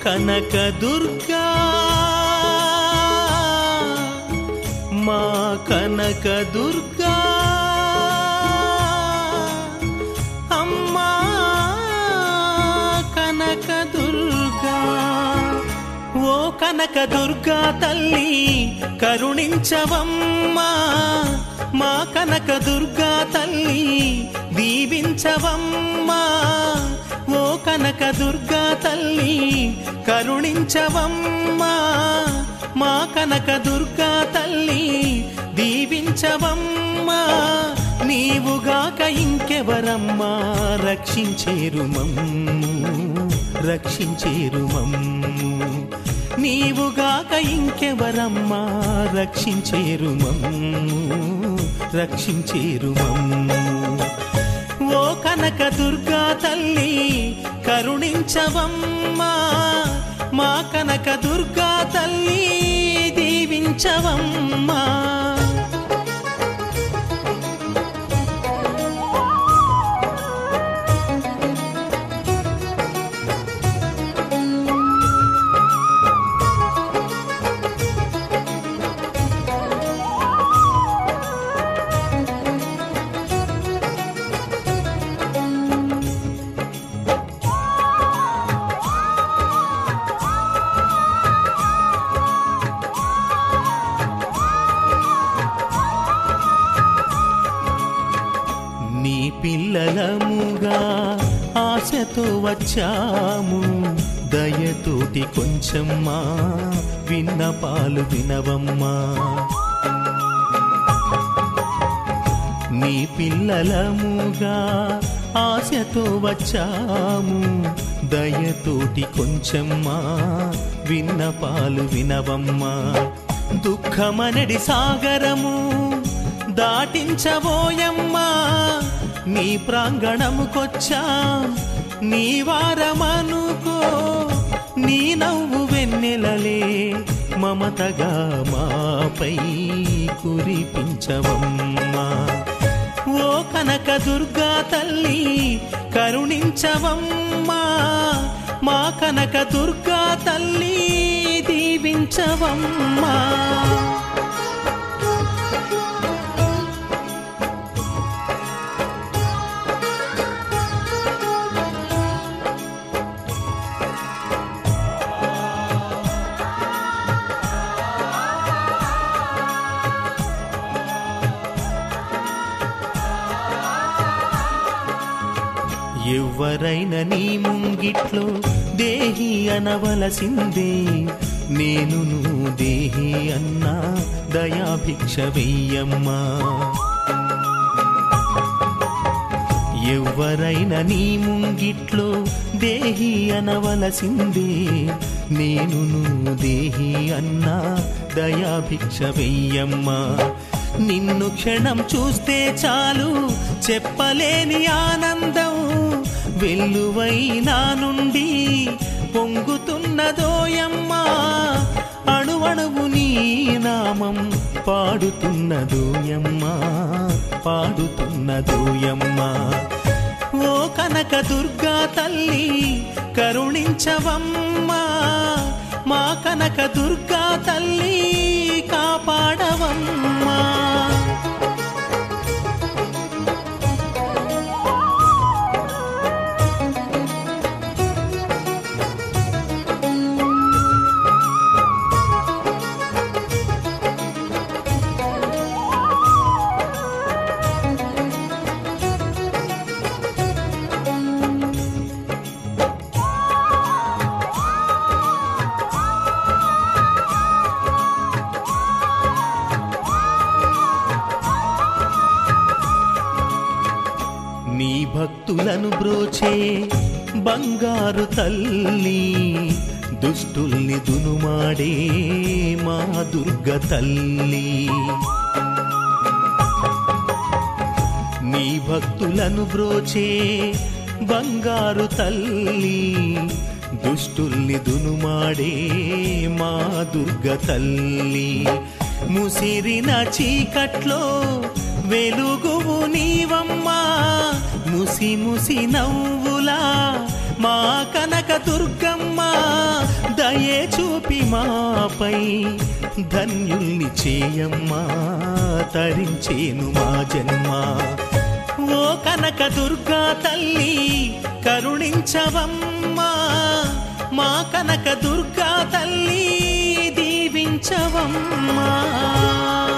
కనక దుర్గా మా కనక దుర్గా అమ్మా కనక దుర్గా ఓ కనక దుర్గా తల్లి కరుణించవమ్మా మా కనక దుర్గా తల్లి దీవించవమ్మా ఓ కనక దుర్గా తల్లి కరుణించవమ్మా మా కనక దుర్గా తల్లి దీవించవమ్మా నీవుగాక ఇంకెవరమ్మా రక్షించేరు మమ్ము రక్షించేరు మమ్ము నీవుగాక ఇంకెవరమ్మా రక్షించేరు మమ్ము రక్షించేరు మమ్ము ఓ కనక దుర్గా తల్లి కరుణించవమ్మా మా కనక దుర్గా తల్లి దీవించవమ్మా నీ పిల్లలముగా ఆశతో వచ్చాము దయతోటి కొంచెం మా విన్నపాలు వినవమ్మా నీ పిల్లలముగా ఆశతో వచ్చాము దయతోటి కొంచెం మా విన్నపాలు వినవమ్మా దుఃఖమనడి సాగరము దాటించబోయమ్మా నీ ప్రాంగణముకొచ్చా నీ వారమనుకో నీ నవ్వు వెన్నెలలే మమతగా మాపై కురిపించవమ్మా ఓ కనక దుర్గా తల్లి కరుణించవమ్మా మా కనక దుర్గా తల్లి దీవించవమ్మా ఎవరైనా నీ ముంగిట్లో దేహి అనవలసిందే నేను నువ్వు దేహి అన్నా దయాభిక్ష వెయ్యమ్మా ఎవరైనా నీ ముంగిట్లో దేహి అనవలసిందే నేను నువ్వు దేహి అన్నా దయాభిక్ష వెయ్యమ్మా నిన్ను క్షణం చూస్తే చాలు చెప్పలేని ఆనందం వెల్లువై నా నుండి పొంగుతున్నదోయమ్మా అణువణువు నీ నామం పాడుతున్నదోయమ్మా పాడుతున్నదోయమ్మా ఓ కనక దుర్గా తల్లి కరుణించవమ్మా మా కనక దుర్గా తల్లి కాపాడవమ్మా నీ భక్తులను బ్రోచే బంగారు తల్లి దుష్టుల్ని దునుమాడే మా దుర్గ తల్లి నీ భక్తులను బ్రోచే బంగారు తల్లి దుష్టుల్ని దునుమాడే మా దుర్గ తల్లి ముసిరిన చీకట్లో వెలుగువు నీవమ్మా ముసి ముసి నవ్వులా మా కనక దుర్గమ్మ దయే చూపి మాపై ధన్యుల్ని చేయమ్మా తరించేను మా జన్మ ఓ కనక దుర్గా తల్లి కరుణించవమ్మా మా కనక దుర్గా తల్లి దీవించవమ్మా